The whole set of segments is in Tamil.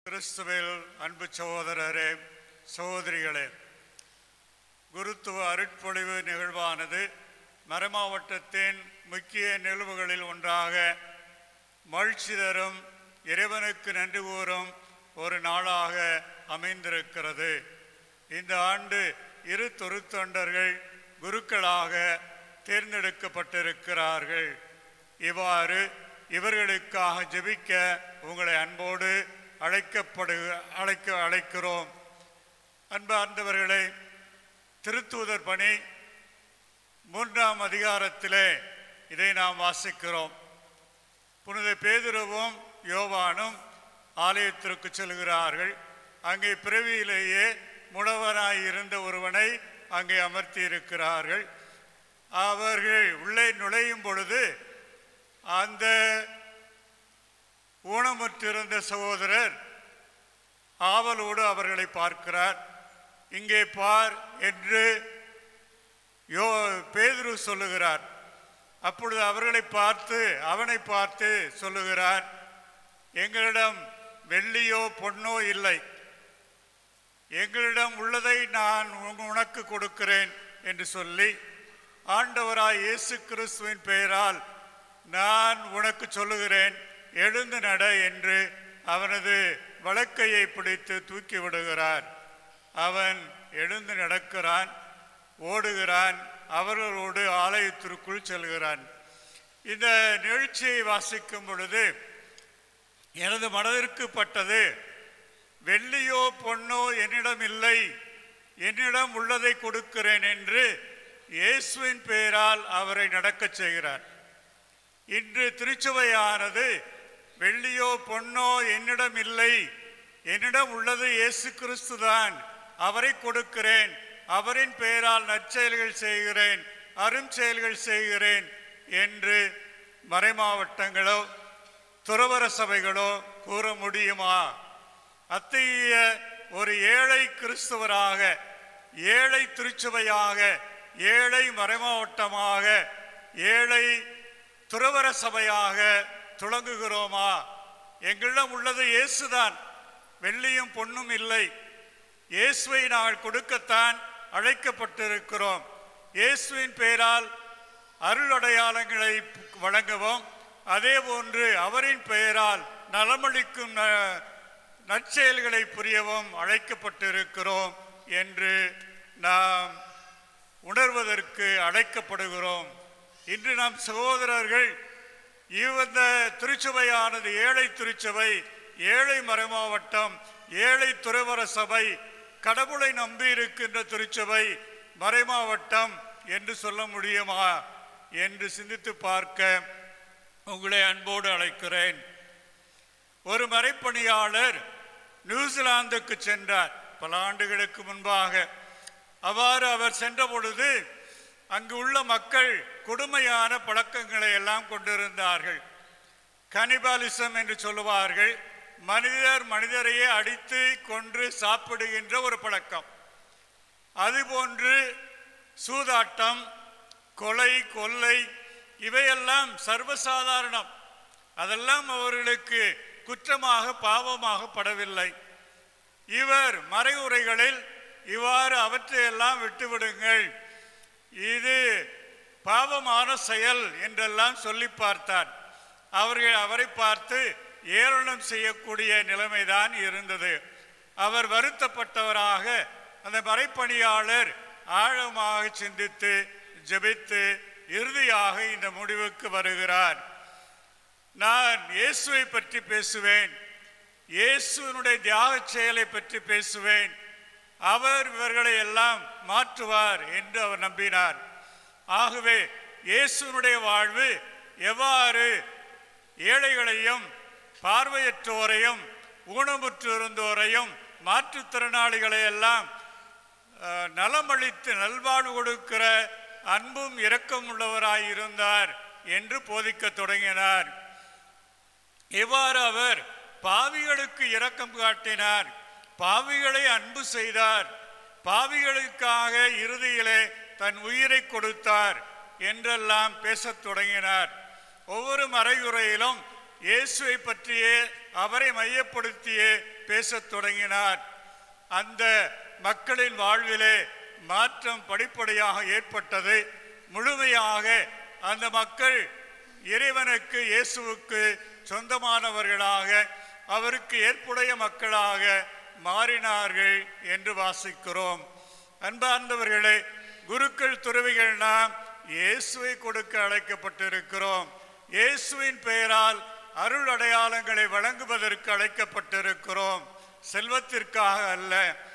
கிறிஸ்துவில் அன்பு சகோதரரே சகோதரிகளே குருத்துவ அருட்பொழிவு நிகழ்வானது மரமாவட்டத்தின் முக்கிய நிகழ்வுகளில் ஒன்றாக மகிழ்ச்சி தரும் இறைவனுக்கு நன்றி கூறும் ஒரு நாளாக அமைந்திருக்கிறது இந்த ஆண்டு இரு தொருத்தொண்டர்கள் குருக்களாக தேர்ந்தெடுக்கப்பட்டிருக்கிறார்கள் இவ்வாறு இவர்களுக்காக ஜெபிக்க உங்களை அன்போடு அழைக்கப்படு அழைக்க அழைக்கிறோம் அன்பார்ந்தவர்களே திருத்தூதர் பணி மூன்றாம் அதிகாரத்திலே இதை நாம் வாசிக்கிறோம் புனித பேதுருவும் யோவானும் ஆலயத்திற்கு செல்கிறார்கள் அங்கே பிறவியிலேயே முடவனாய் இருந்த ஒருவனை அங்கே அமர்த்தி இருக்கிறார்கள் அவர்கள் உள்ளே நுழையும் பொழுது அந்த ஊனமுற்றிருந்த சகோதரர் ஆவலோடு அவர்களை பார்க்கிறார் இங்கே பார் என்று யோ பேதுரு சொல்லுகிறார் அப்பொழுது அவர்களை பார்த்து அவனை பார்த்து சொல்லுகிறார் எங்களிடம் வெள்ளியோ பொன்னோ இல்லை எங்களிடம் உள்ளதை நான் உங்க- உனக்கு கொடுக்கிறேன் என்று சொல்லி ஆண்டவராய் இயேசு கிறிஸ்துவின் பெயரால் நான் உனக்கு சொல்லுகிறேன் எழுந்து நட என்று அவனது வழக்கையை பிடித்து தூக்கி விடுகிறார் அவன் எழுந்து நடக்கிறான் ஓடுகிறான் அவர்களோடு ஆலயத்திற்குள் செல்கிறான் இந்த நிகழ்ச்சியை வாசிக்கும் பொழுது எனது மனதிற்கு பட்டது வெள்ளியோ பொன்னோ என்னிடம் இல்லை என்னிடம் உள்ளதை கொடுக்கிறேன் என்று இயேசுவின் பெயரால் அவரை நடக்கச் செய்கிறார் இன்று திருச்சபையானது வெள்ளியோ பொன்னோ என்னிடம் இல்லை என்னிடம் உள்ளது இயேசு கிறிஸ்துதான் அவரை கொடுக்கிறேன் அவரின் பெயரால் நற்செயல்கள் செய்கிறேன் அரும் செயல்கள் செய்கிறேன் என்று மறைமாவட்டங்களோ துறவர சபைகளோ கூற முடியுமா அத்தகைய ஒரு ஏழை கிறிஸ்தவராக ஏழை திருச்சபையாக ஏழை மறைமாவட்டமாக ஏழை துறவர சபையாக துளங்குகிறோமா எங்களிடம் உள்ளது இயேசுதான் வெள்ளியும் பொன்னும் இல்லை இயேசுவை நாங்கள் கொடுக்கத்தான் அழைக்கப்பட்டிருக்கிறோம் இயேசுவின் பெயரால் அருள் அடையாளங்களை வழங்கவும் அதே போன்று அவரின் பெயரால் நலமளிக்கும் ந- நற்செயல்களை புரியவும் அழைக்கப்பட்டிருக்கிறோம் என்று நாம் உணர்வதற்கு அழைக்கப்படுகிறோம் இன்று நம் சகோதரர்கள் இந்த திருச்சபையானது ஏழை திருச்சபை ஏழை மறைமாவட்டம் ஏழை துறவர சபை கடவுளை நம்பி இருக்கின்ற திருச்சபை மறைமாவட்டம் என்று சொல்ல முடியுமா என்று சிந்தித்து பார்க்க உங்களை அன்போடு அழைக்கிறேன் ஒரு மறைப்பணியாளர் நியூசிலாந்துக்கு சென்றார் பல ஆண்டுகளுக்கு முன்பாக அவ்வாறு அவர் சென்ற பொழுது அங்கு உள்ள மக்கள் கொடுமையான பழக்கங்களை எல்லாம் கொண்டிருந்தார்கள் கனிபாலிசம் என்று சொல்லுவார்கள் மனிதர் மனிதரையே அடித்து கொன்று சாப்பிடுகின்ற ஒரு பழக்கம் அதுபோன்று சூதாட்டம் கொலை கொள்ளை இவையெல்லாம் சர்வசாதாரணம் அதெல்லாம் அவர்களுக்கு குற்றமாக பாவமாக படவில்லை இவர் மறைவுரைகளில் இவ்வாறு அவற்றையெல்லாம் விட்டுவிடுங்கள் இது பாவமான செயல் என்றெல்லாம் சொல்லி பார்த்தார் அவர்கள் அவரை பார்த்து ஏளனம் செய்யக்கூடிய நிலைமைதான் இருந்தது அவர் வருத்தப்பட்டவராக அந்த மறைப்பணியாளர் ஆழமாக சிந்தித்து ஜெபித்து இறுதியாக இந்த முடிவுக்கு வருகிறார் நான் இயேசுவை பற்றி பேசுவேன் இயேசுவினுடைய தியாகச் செயலை பற்றி பேசுவேன் அவர் இவர்களை எல்லாம் மாற்றுவார் என்று அவர் நம்பினார் ஆகவே இயேசுவினுடைய வாழ்வு எவ்வாறு ஏழைகளையும் பார்வையற்றோரையும் ஊனமுற்றிருந்தோரையும் மாற்றுத்திறனாளிகளை எல்லாம் அஹ், நலமளித்து நல்வாழ்வு கொடுக்கிற அன்பும் இரக்கம் உள்ளவராய் இருந்தார் என்று போதிக்கத் தொடங்கினார் எவ்வாறு அவர் பாவிகளுக்கு இரக்கம் காட்டினார் பாவிகளை அன்பு செய்தார் பாவிகளுக்காக இறுதியிலே தன் உயிரை கொடுத்தார் என்றெல்லாம் பேசத் தொடங்கினார் ஒவ்வொரு மறையுரையிலும் இயேசுவை பற்றியே அவரை மையப்படுத்தியே பேசத் தொடங்கினார் அந்த மக்களின் வாழ்விலே மாற்றம் படிப்படியாக ஏற்பட்டது முழுமையாக அந்த மக்கள் இறைவனுக்கு இயேசுவுக்கு சொந்தமானவர்களாக அவருக்கு ஏற்புடைய மக்களாக மாறினார்கள் என்று வாசிக்கிறோம் அன்பார்ந்தவர்களே குருக்கள் துறவிகள் நாம் இயேசுவை கொடுக்க அழைக்கப்பட்டிருக்கிறோம் இயேசுவின் பெயரால் அருள் அடையாளங்களை வழங்குவதற்கு அழைக்கப்பட்டிருக்கிறோம் செல்வத்திற்காக அல்ல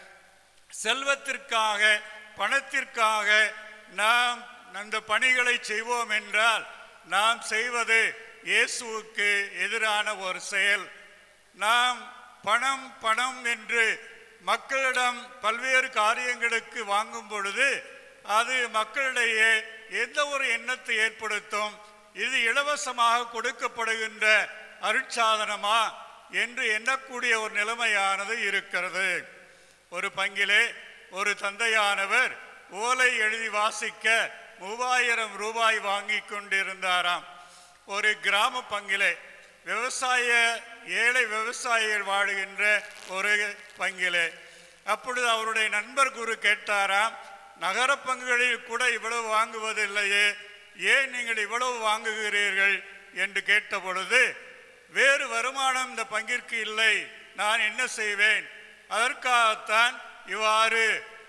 செல்வத்திற்காக பணத்திற்காக நாம் அந்த பணிகளை செய்வோம் என்றால் நாம் செய்வது இயேசுவுக்கு எதிரான ஒரு செயல் நாம் பணம் பணம் என்று மக்களிடம் பல்வேறு காரியங்களுக்கு வாங்கும் பொழுது அது மக்களிடையே எந்த ஒரு எண்ணத்தை ஏற்படுத்தும் இது இலவசமாக கொடுக்கப்படுகின்ற அருட்சாதனமா என்று எண்ணக்கூடிய ஒரு நிலைமையானது இருக்கிறது ஒரு பங்கிலே ஒரு தந்தையானவர் ஓலை எழுதி வாசிக்க மூவாயிரம் ரூபாய் வாங்கி கொண்டிருந்தாராம் ஒரு கிராம பங்கிலே விவசாய ஏழை விவசாயிகள் வாழுகின்ற ஒரு பங்கிலே அப்பொழுது அவருடைய நண்பர் குரு கேட்டாராம் நகர பங்குகளில் கூட இவ்வளவு வாங்குவதில்லையே ஏன் நீங்கள் இவ்வளவு வாங்குகிறீர்கள் என்று கேட்ட பொழுது வேறு வருமானம் இந்த பங்கிற்கு இல்லை நான் என்ன செய்வேன் அதற்காகத்தான் இவ்வாறு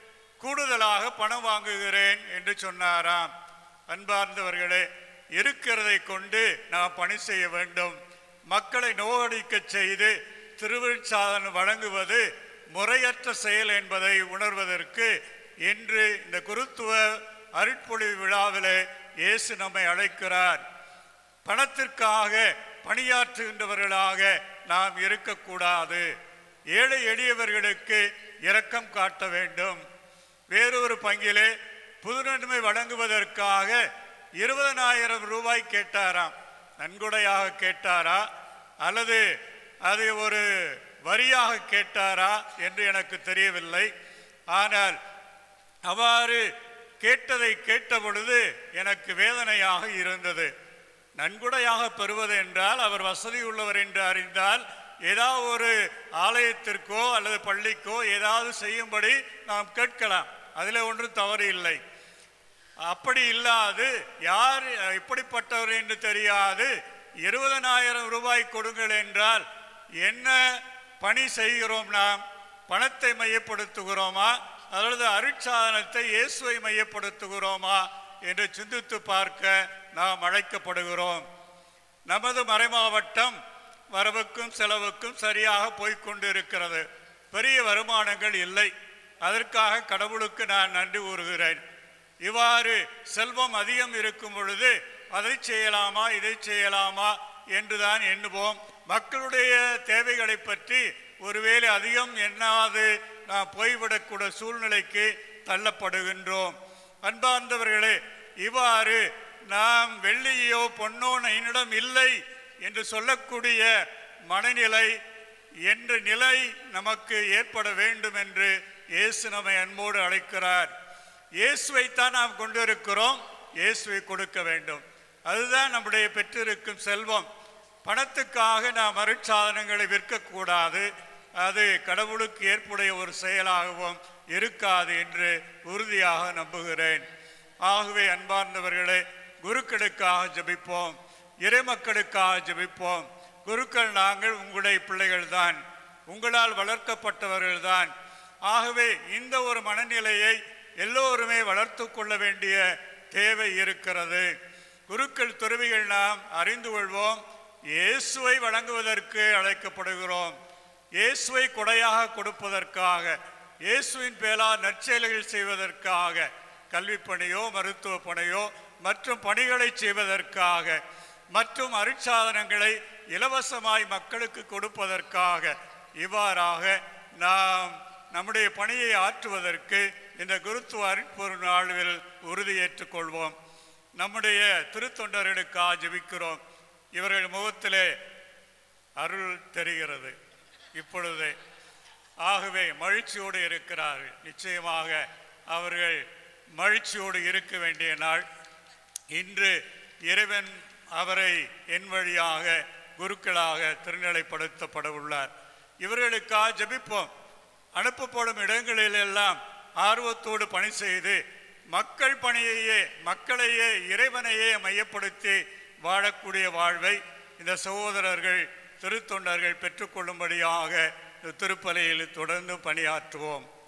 கூடுதலாக பணம் வாங்குகிறேன் என்று சொன்னாராம் அன்பார்ந்தவர்களே இருக்கிறதை கொண்டு நாம் பணி செய்ய வேண்டும் மக்களை நோகடிக்க செய்து திருவிழாதன் வழங்குவது முறையற்ற செயல் என்பதை உணர்வதற்கு இன்று இந்த குருத்துவ அருட்பொழிவு விழாவிலே இயேசு நம்மை அழைக்கிறார் பணத்திற்காக பணியாற்றுகின்றவர்களாக நாம் இருக்கக்கூடாது ஏழை எளியவர்களுக்கு இரக்கம் காட்ட வேண்டும் வேறொரு பங்கிலே புதுநன்மை வழங்குவதற்காக இருபதனாயிரம் ரூபாய் கேட்டாராம் நன்கொடையாக கேட்டாரா அல்லது அது ஒரு வரியாக கேட்டாரா என்று எனக்கு தெரியவில்லை ஆனால் அவ்வாறு கேட்டதை கேட்ட பொழுது எனக்கு வேதனையாக இருந்தது நன்கொடையாக பெறுவது என்றால் அவர் வசதி உள்ளவர் என்று அறிந்தால் ஏதாவது ஒரு ஆலயத்திற்கோ அல்லது பள்ளிக்கோ ஏதாவது செய்யும்படி நாம் கேட்கலாம் அதில் ஒன்றும் தவறு இல்லை அப்படி இல்லாது யார் எப்படிப்பட்டவர் என்று தெரியாது இருபதனாயிரம் ரூபாய் கொடுங்கள் என்றால் என்ன பணி செய்கிறோம் நாம் பணத்தை மையப்படுத்துகிறோமா அல்லது அருட்சாதனத்தை இயேசுவை மையப்படுத்துகிறோமா என்று சிந்தித்து பார்க்க நாம் அழைக்கப்படுகிறோம் நமது மறைமாவட்டம் வரவுக்கும் செலவுக்கும் சரியாக போய்க்கொண்டு இருக்கிறது பெரிய வருமானங்கள் இல்லை அதற்காக கடவுளுக்கு நான் நன்றி கூறுகிறேன் இவ்வாறு செல்வம் அதிகம் இருக்கும் பொழுது அதை செய்யலாமா இதை செய்யலாமா என்றுதான் எண்ணுவோம் மக்களுடைய தேவைகளை பற்றி ஒருவேளை அதிகம் எண்ணாது நாம் போய்விடக்கூட சூழ்நிலைக்கு தள்ளப்படுகின்றோம் அன்பார்ந்தவர்களே இவ்வாறு நாம் வெள்ளியோ பொன்னோ என்னிடம் இல்லை என்று சொல்லக்கூடிய மனநிலை என்ற நிலை நமக்கு ஏற்பட வேண்டும் என்று இயேசு நம்மை அன்போடு அழைக்கிறார் இயேசுவைத்தான் நாம் கொண்டிருக்கிறோம் இயேசுவை கொடுக்க வேண்டும் அதுதான் நம்முடைய பெற்றிருக்கும் செல்வம் பணத்துக்காக நாம் அருட்சாதனங்களை விற்கக்கூடாது அது கடவுளுக்கு ஏற்புடைய ஒரு செயலாகவும் இருக்காது என்று உறுதியாக நம்புகிறேன் ஆகவே அன்பார்ந்தவர்களே குருக்களுக்காக ஜெபிப்போம் இறைமக்களுக்காக ஜெபிப்போம் குருக்கள் நாங்கள் உங்களுடைய பிள்ளைகள்தான் உங்களால் வளர்க்கப்பட்டவர்கள்தான் ஆகவே இந்த ஒரு மனநிலையை எல்லோருமே வளர்த்து கொள்ள வேண்டிய தேவை இருக்கிறது குருக்கள் துறவிகள் நாம் அறிந்து கொள்வோம் இயேசுவை வழங்குவதற்கு அழைக்கப்படுகிறோம் இயேசுவை கொடையாக கொடுப்பதற்காக இயேசுவின் பேலா நற்செயல்கள் செய்வதற்காக கல்விப் பணியோ மருத்துவ பணியோ மற்றும் பணிகளை செய்வதற்காக மற்றும் அருட்சாதனங்களை இலவசமாய் மக்களுக்கு கொடுப்பதற்காக இவ்வாறாக நாம் நம்முடைய பணியை ஆற்றுவதற்கு இந்த குருத்துவ அருட்பொருள் நாளில் உறுதியேற்றுக் கொள்வோம் நம்முடைய திருத்தொண்டர்களுக்காக ஜெபிக்கிறோம் இவர்கள் முகத்திலே அருள் தெரிகிறது இப்பொழுது ஆகவே மகிழ்ச்சியோடு இருக்கிறார்கள் நிச்சயமாக அவர்கள் மகிழ்ச்சியோடு இருக்க வேண்டிய நாள் இன்று இறைவன் அவரை என் வழியாக குருக்களாக திருநிலைப்படுத்தப்பட உள்ளார் இவர்களுக்காக ஜெபிப்போம் அனுப்பப்படும் இடங்களிலெல்லாம் ஆர்வத்தோடு பணி செய்து மக்கள் பணியையே மக்களையே இறைவனையே மையப்படுத்தி வாழக்கூடிய வாழ்வை இந்த சகோதரர்கள் திருத்தொண்டர்கள் பெற்றுக்கொள்ளும்படியாக இந்த திருப்பலியில் தொடர்ந்து பணியாற்றுவோம்